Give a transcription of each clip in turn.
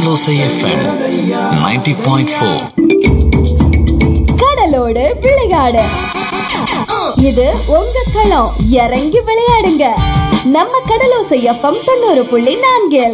கடலோசை FM 90.4 point four கடலோடு விளையாடு இது உங்க களம் இறங்கி விளையாடுங்க நம்ம கடலோசை எஃப்எம் தொண்ணூறு புள்ளி நான்கில்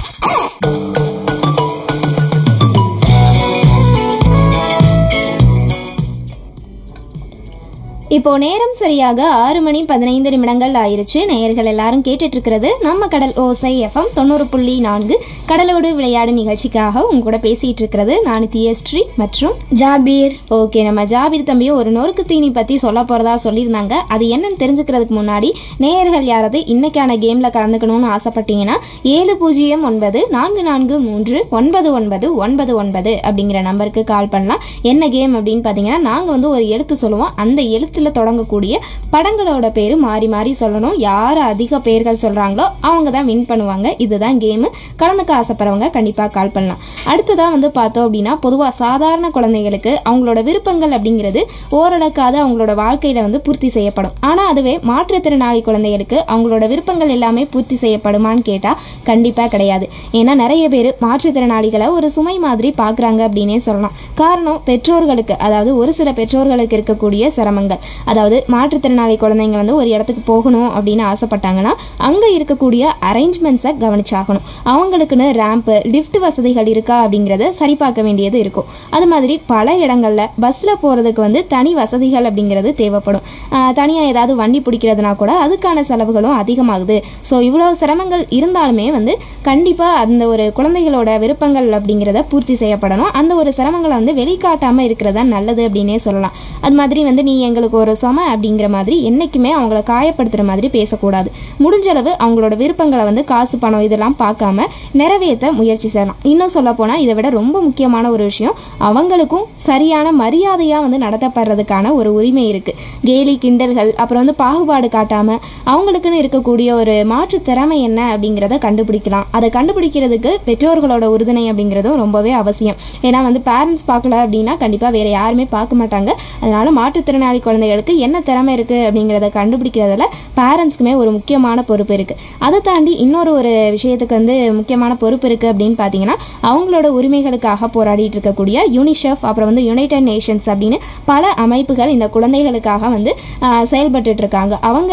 இப்போ நேரம் சரியாக ஆறு மணி பதினைந்து நிமிடங்கள் ஆயிருச்சு நேயர்கள் எல்லாரும் கேட்டுட்டு இருக்கிறது நம்ம கடல் ஓசை எஃப்எம் தொண்ணூறு புள்ளி நான்கு கடலோடு விளையாடு நிகழ்ச்சிக்காக உங்க கூட பேசிட்டு இருக்கிறது நான் தியஸ்ரீ மற்றும் ஜாபீர் ஓகே நம்ம ஜாபீர் தம்பியும் ஒரு நொறுக்கு தீனி பத்தி சொல்ல போறதா சொல்லியிருந்தாங்க அது என்னன்னு தெரிஞ்சுக்கிறதுக்கு முன்னாடி நேயர்கள் யாராவது இன்னைக்கான கேம்ல கலந்துக்கணும்னு ஆசைப்பட்டீங்கன்னா ஏழு பூஜ்ஜியம் ஒன்பது நான்கு நான்கு மூன்று ஒன்பது ஒன்பது ஒன்பது ஒன்பது அப்படிங்கிற நம்பருக்கு கால் பண்ணலாம் என்ன கேம் அப்படின்னு பார்த்தீங்கன்னா நாங்கள் வந்து ஒரு எழுத்து சொல்லுவோம் அந்த எழுத்துல தொடங்கக்கூடிய படங்களோட பேர் மாறி மாறி சொல்லணும் யார் அதிக பேர்கள் சொல்கிறாங்களோ அவங்க தான் வின் பண்ணுவாங்க இதுதான் கேமு கலந்துக்க ஆசைப்படுறவங்க கண்டிப்பாக கால் பண்ணலாம் அடுத்ததாக வந்து பார்த்தோம் அப்படின்னா பொதுவாக சாதாரண குழந்தைகளுக்கு அவங்களோட விருப்பங்கள் அப்படிங்கிறது ஓரளவுக்காவது அவங்களோட வாழ்க்கையில் வந்து பூர்த்தி செய்யப்படும் ஆனால் அதுவே மாற்றுத்திறனாளி குழந்தைகளுக்கு அவங்களோட விருப்பங்கள் எல்லாமே பூர்த்தி செய்யப்படுமான்னு கேட்டால் கண்டிப்பாக கிடையாது ஏன்னா நிறைய பேர் மாற்றுத்திறனாளிகளை ஒரு சுமை மாதிரி பார்க்குறாங்க அப்படின்னே சொல்லலாம் காரணம் பெற்றோர்களுக்கு அதாவது ஒரு சில பெற்றோர்களுக்கு இருக்கக்கூடிய சிரமங்கள் அதாவது மாற்றுத்திறனாளி குழந்தைங்க வந்து ஒரு இடத்துக்கு போகணும் அப்படின்னு ஆசைப்பட்டாங்கன்னா அங்கே இருக்கக்கூடிய அரேஞ்ச்மெண்ட்ஸை கவனிச்சாகணும் அவங்களுக்குன்னு ரேம்ப்பு லிஃப்ட் வசதிகள் இருக்கா அப்படிங்கிறத சரி பார்க்க வேண்டியது இருக்கும் அது மாதிரி பல இடங்களில் பஸ்ஸில் போகிறதுக்கு வந்து தனி வசதிகள் அப்படிங்கிறது தேவைப்படும் தனியாக ஏதாவது வண்டி பிடிக்கிறதுனா கூட அதுக்கான செலவுகளும் அதிகமாகுது ஸோ இவ்வளோ சிரமங்கள் இருந்தாலுமே வந்து கண்டிப்பாக அந்த ஒரு குழந்தைகளோட விருப்பங்கள் அப்படிங்கிறத பூர்த்தி செய்யப்படணும் அந்த ஒரு சிரமங்களை வந்து வெளிக்காட்டாமல் இருக்கிறது தான் நல்லது அப்படின்னே சொல்லலாம் அது மாதிரி வந்து நீ எங்களுக்கு ஒரு சொம அப்படிங்கிற மாதிரி என்றைக்குமே அவங்கள காயப்படுத்துகிற மாதிரி பேசக்கூடாது முடிஞ்ச அளவு அவங்களோட விருப்பங்களை வந்து காசு பணம் இதெல்லாம் பார்க்காம நிறைவேற்ற முயற்சி செய்யலாம் இன்னும் சொல்ல போனால் இதை விட ரொம்ப முக்கியமான ஒரு விஷயம் அவங்களுக்கும் சரியான மரியாதையாக வந்து நடத்தப்படுறதுக்கான ஒரு உரிமை இருக்குது கேலி கிண்டல்கள் அப்புறம் வந்து பாகுபாடு காட்டாமல் அவங்களுக்குன்னு இருக்கக்கூடிய ஒரு மாற்று திறமை என்ன அப்படிங்கிறத கண்டுபிடிக்கலாம் அதை கண்டுபிடிக்கிறதுக்கு பெற்றோர்களோட உறுதுணை அப்படிங்கிறதும் ரொம்பவே அவசியம் ஏன்னா வந்து பேரண்ட்ஸ் பார்க்கல அப்படின்னா கண்டிப்பாக வேறு யாருமே பார்க்க மாட்டாங்க அதனால மாற்றுத்திறனாளி குழந்தைகளுக்கு என்ன திறமை இருக்குது அப்படிங்கிறத கண்டுபிடிக்கிறதுல பேரண்ட்ஸ்க்குமே ஒரு முக்கியமான பொறுப்பு இருக்குது அதை தாண்டி இன்னொரு ஒரு விஷயத்துக்கு வந்து முக்கியமான பொறுப்பு இருக்குது அப்படின்னு பார்த்தீங்கன்னா அவங்களோட உரிமைகளுக்காக போராடிட்டு இருக்கக்கூடிய யூனிசெஃப் அப்புறம் வந்து யுனைடெட் நேஷன்ஸ் அப்படின்னு பல அமைப்புகள் இந்த குழந்தைகளுக்காக வந்து ஆஹ், செயல்பட்டுட்டு இருக்காங்க அவங்க